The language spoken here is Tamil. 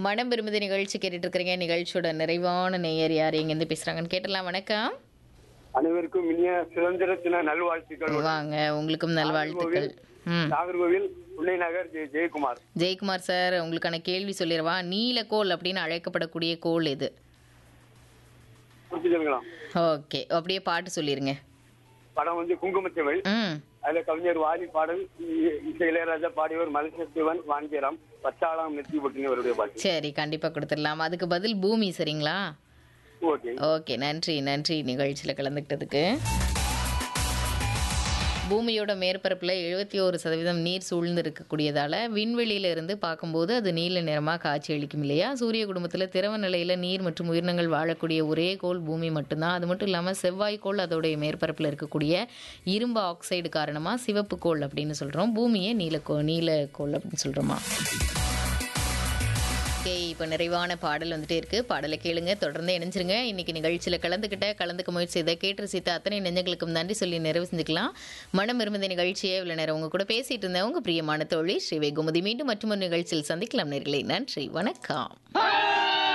மனம் விரும்புதி நிகழ்ச்சி கேட்டுட்டு இருக்கிறீங்க நிகழ்ச்சியோட நிறைவான நேயர் யார் எங்கேருந்து பேசுறாங்கன்னு கேட்டலாம் வணக்கம் அனைவருக்கும் இனிய சுதந்திர தின நல்வாழ்த்துக்கள் வாங்க உங்களுக்கும் நல்வாழ்த்துக்கள் ம் நாகர்கோவில் புன்னை நகர் ஜெய- ஜெயக்குமார் ஜெயக்குமார் சார் உங்களுக்கான கேள்வி சொல்லிடவா நீலக்கோள் அப்படின்னு அழைக்கப்படக்கூடிய கோள் எது புரிஞ்சுதுங்களா ஓகே அப்படியே பாட்டு சொல்லிருங்க படம் வந்து குங்குமத்தேவல் ம் அதுல கவிஞர் வாலி பாடல் இ- இசை இளையராஜா பாடியவர் மலைசத்துவன் வான்கிராம் பச்சாளாம் நெத்தி பொட்டினி அவருடைய பாட்டு சரி கண்டிப்பாக கொடுத்துடலாம் அதுக்கு பதில் பூமி சரிங்களா ஓகே ஓகே நன்றி நன்றி நிகழ்ச்சியில் கலந்துக்கிட்டதுக்கு பூமியோட மேற்பரப்பில் எழுபத்தி ஒரு சதவீதம் நீர் சூழ்ந்து இருக்கக்கூடியதால் விண்வெளியில இருந்து பார்க்கும்போது அது நீல நிறமாக காட்சி அளிக்கும் இல்லையா சூரிய குடும்பத்தில் திரவ நிலையில் நீர் மற்றும் உயிரினங்கள் வாழக்கூடிய ஒரே கோள் பூமி மட்டும்தான் அது மட்டும் இல்லாமல் செவ்வாய் கோள் அதோடைய மேற்பரப்பில் இருக்கக்கூடிய இரும்பு ஆக்சைடு காரணமாக சிவப்பு கோள் அப்படின்னு சொல்கிறோம் பூமியை நீலக்கோ நீலக்கோள் அப்படின்னு சொல்கிறோமா ஓகே இப்போ நிறைவான பாடல் வந்துட்டே இருக்கு பாடலை கேளுங்க தொடர்ந்து இணைஞ்சிருங்க இன்னைக்கு நிகழ்ச்சியில் கலந்துக்கிட்ட கலந்துக்க முயற்சி செய்த கேட்டு ரசித்த அத்தனை நெஞ்சங்களுக்கும் நன்றி சொல்லி நிறைவு செஞ்சுக்கலாம் மனம் இருந்த நிகழ்ச்சியை இவ்வளோ நேரம் உங்க கூட பேசிட்டு இருந்தேன் உங்க பிரியமான தோழி ஸ்ரீ வெகுமதி மீண்டும் மற்றொரு நிகழ்ச்சியில் சந்திக்கலாம் நேர்களே நன்றி வணக்கம்